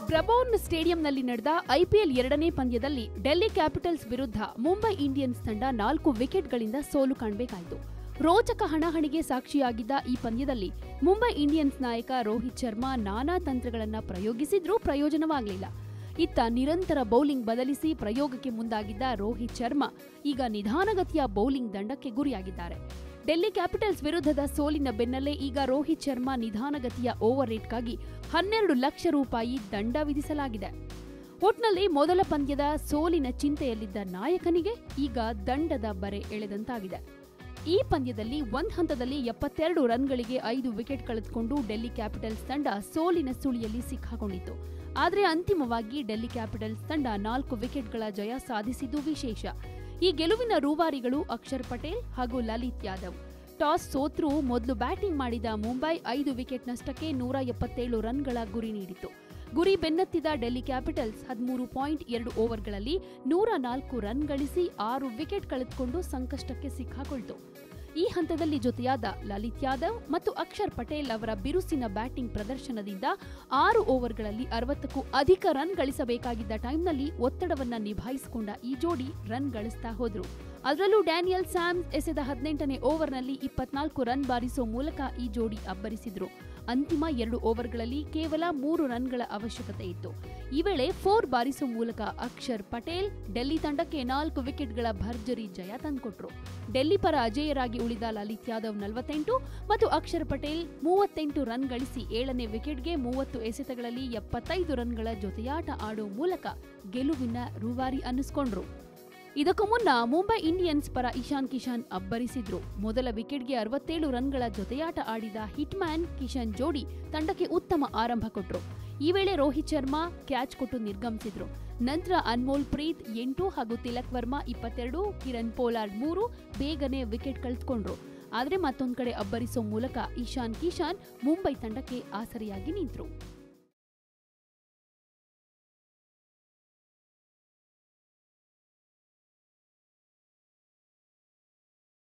ಬ್ರಬೌನ್ ಸ್ಟೇಡಿಯಂನಲ್ಲಿ ನಡೆದ ಐಪಿಎಲ್ ಎರಡನೇ ಪಂದ್ಯದಲ್ಲಿ ಡೆಲ್ಲಿ ಕ್ಯಾಪಿಟಲ್ಸ್ ವಿರುದ್ಧ ಮುಂಬೈ ಇಂಡಿಯನ್ಸ್ ತಂಡ ನಾಲ್ಕು ವಿಕೆಟ್ಗಳಿಂದ ಸೋಲು ಕಾಣಬೇಕಾಯಿತು ರೋಚಕ ಹಣಾಹಣಿಗೆ ಸಾಕ್ಷಿಯಾಗಿದ್ದ ಈ ಪಂದ್ಯದಲ್ಲಿ ಮುಂಬೈ ಇಂಡಿಯನ್ಸ್ ನಾಯಕ ರೋಹಿತ್ ಶರ್ಮಾ ನಾನಾ ತಂತ್ರಗಳನ್ನ ಪ್ರಯೋಗಿಸಿದ್ರೂ ಪ್ರಯೋಜನವಾಗಲಿಲ್ಲ ಇತ್ತ ನಿರಂತರ ಬೌಲಿಂಗ್ ಬದಲಿಸಿ ಪ್ರಯೋಗಕ್ಕೆ ಮುಂದಾಗಿದ್ದ ರೋಹಿತ್ ಶರ್ಮಾ ಈಗ ನಿಧಾನಗತಿಯ ಬೌಲಿಂಗ್ ದಂಡಕ್ಕೆ ಗುರಿಯಾಗಿದ್ದಾರೆ ಡೆಲ್ಲಿ ಕ್ಯಾಪಿಟಲ್ಸ್ ವಿರುದ್ಧದ ಸೋಲಿನ ಬೆನ್ನಲ್ಲೇ ಈಗ ರೋಹಿತ್ ಶರ್ಮಾ ನಿಧಾನಗತಿಯ ಓವರ್ ರೇಟ್ಗಾಗಿ ಹನ್ನೆರಡು ಲಕ್ಷ ರೂಪಾಯಿ ದಂಡ ವಿಧಿಸಲಾಗಿದೆ ಒಟ್ನಲ್ಲಿ ಮೊದಲ ಪಂದ್ಯದ ಸೋಲಿನ ಚಿಂತೆಯಲ್ಲಿದ್ದ ನಾಯಕನಿಗೆ ಈಗ ದಂಡದ ಬರೆ ಎಳೆದಂತಾಗಿದೆ ಈ ಪಂದ್ಯದಲ್ಲಿ ಒಂದ್ ಹಂತದಲ್ಲಿ ಎಪ್ಪತ್ತೆರಡು ರನ್ಗಳಿಗೆ ಐದು ವಿಕೆಟ್ ಕಳೆದುಕೊಂಡು ಡೆಲ್ಲಿ ಕ್ಯಾಪಿಟಲ್ಸ್ ತಂಡ ಸೋಲಿನ ಸುಳಿಯಲ್ಲಿ ಸಿಕ್ಕಾಕೊಂಡಿತ್ತು ಆದರೆ ಅಂತಿಮವಾಗಿ ಡೆಲ್ಲಿ ಕ್ಯಾಪಿಟಲ್ಸ್ ತಂಡ ನಾಲ್ಕು ವಿಕೆಟ್ಗಳ ಜಯ ಸಾಧಿಸಿದ್ದು ವಿಶೇಷ ಈ ಗೆಲುವಿನ ರೂವಾರಿಗಳು ಅಕ್ಷರ್ ಪಟೇಲ್ ಹಾಗೂ ಲಲಿತ್ ಯಾದವ್ ಟಾಸ್ ಸೋತ್ರೂ ಮೊದಲು ಬ್ಯಾಟಿಂಗ್ ಮಾಡಿದ ಮುಂಬೈ ಐದು ವಿಕೆಟ್ ನಷ್ಟಕ್ಕೆ ನೂರ ಎಪ್ಪತ್ತೇಳು ರನ್ಗಳ ಗುರಿ ನೀಡಿತು ಗುರಿ ಬೆನ್ನತ್ತಿದ ಡೆಲ್ಲಿ ಕ್ಯಾಪಿಟಲ್ಸ್ ಹದಿಮೂರು ಪಾಯಿಂಟ್ ಎರಡು ಓವರ್ಗಳಲ್ಲಿ ನೂರ ನಾಲ್ಕು ರನ್ ಗಳಿಸಿ ಆರು ವಿಕೆಟ್ ಕಳೆದುಕೊಂಡು ಸಂಕಷ್ಟಕ್ಕೆ ಸಿಕ್ಕಾಕೊಳ್ತು ಈ ಹಂತದಲ್ಲಿ ಜೊತೆಯಾದ ಲಲಿತ್ ಯಾದವ್ ಮತ್ತು ಅಕ್ಷರ್ ಪಟೇಲ್ ಅವರ ಬಿರುಸಿನ ಬ್ಯಾಟಿಂಗ್ ಪ್ರದರ್ಶನದಿಂದ ಆರು ಓವರ್ಗಳಲ್ಲಿ ಅರವತ್ತಕ್ಕೂ ಅಧಿಕ ರನ್ ಗಳಿಸಬೇಕಾಗಿದ್ದ ಟೈಮ್ನಲ್ಲಿ ಒತ್ತಡವನ್ನ ನಿಭಾಯಿಸಿಕೊಂಡ ಈ ಜೋಡಿ ರನ್ ಗಳಿಸ್ತಾ ಹೋದ್ರು ಅದರಲ್ಲೂ ಡ್ಯಾನಿಯಲ್ ಸ್ಯಾಮ್ಸ್ ಎಸೆದ ಹದಿನೆಂಟನೇ ಓವರ್ನಲ್ಲಿ ಇಪ್ಪತ್ನಾಲ್ಕು ರನ್ ಬಾರಿಸೋ ಮೂಲಕ ಈ ಜೋಡಿ ಅಬ್ಬರಿಸಿದ್ರು ಅಂತಿಮ ಎರಡು ಓವರ್ಗಳಲ್ಲಿ ಕೇವಲ ಮೂರು ರನ್ಗಳ ಅವಶ್ಯಕತೆ ಇತ್ತು ಈ ವೇಳೆ ಫೋರ್ ಬಾರಿಸುವ ಮೂಲಕ ಅಕ್ಷರ್ ಪಟೇಲ್ ಡೆಲ್ಲಿ ತಂಡಕ್ಕೆ ನಾಲ್ಕು ವಿಕೆಟ್ಗಳ ಭರ್ಜರಿ ಜಯ ತಂದ್ಕೊಟ್ರು ಡೆಲ್ಲಿ ಪರ ಅಜೇಯರಾಗಿ ಉಳಿದ ಲಲಿತ್ ಯಾದವ್ ನಲವತ್ತೆಂಟು ಮತ್ತು ಅಕ್ಷರ್ ಪಟೇಲ್ ಮೂವತ್ತೆಂಟು ರನ್ ಗಳಿಸಿ ಏಳನೇ ವಿಕೆಟ್ಗೆ ಮೂವತ್ತು ಎಸೆತಗಳಲ್ಲಿ ಎಪ್ಪತ್ತೈದು ರನ್ಗಳ ಜೊತೆಯಾಟ ಆಡುವ ಮೂಲಕ ಗೆಲುವಿನ ರೂವಾರಿ ಅನ್ನಿಸ್ಕೊಂಡ್ರು ಇದಕ್ಕೂ ಮುನ್ನ ಮುಂಬೈ ಇಂಡಿಯನ್ಸ್ ಪರ ಇಶಾನ್ ಕಿಶನ್ ಅಬ್ಬರಿಸಿದ್ರು ಮೊದಲ ವಿಕೆಟ್ಗೆ ಅರವತ್ತೇಳು ರನ್ಗಳ ಜೊತೆಯಾಟ ಆಡಿದ ಹಿಟ್ಮ್ಯಾನ್ ಕಿಶನ್ ಜೋಡಿ ತಂಡಕ್ಕೆ ಉತ್ತಮ ಆರಂಭ ಕೊಟ್ರು ಈ ವೇಳೆ ರೋಹಿತ್ ಶರ್ಮಾ ಕ್ಯಾಚ್ ಕೊಟ್ಟು ನಿರ್ಗಮಿಸಿದ್ರು ನಂತರ ಅನ್ಮೋಲ್ ಪ್ರೀತ್ ಎಂಟು ಹಾಗೂ ತಿಲಕ್ ವರ್ಮಾ ಇಪ್ಪತ್ತೆರಡು ಕಿರಣ್ ಪೋಲಾರ್ಡ್ ಮೂರು ಬೇಗನೆ ವಿಕೆಟ್ ಕಳೆದುಕೊಂಡ್ರು ಆದರೆ ಮತ್ತೊಂದು ಕಡೆ ಅಬ್ಬರಿಸೋ ಮೂಲಕ ಇಶಾನ್ ಕಿಶಾನ್ ಮುಂಬೈ ತಂಡಕ್ಕೆ ಆಸರೆಯಾಗಿ ನಿಂತರು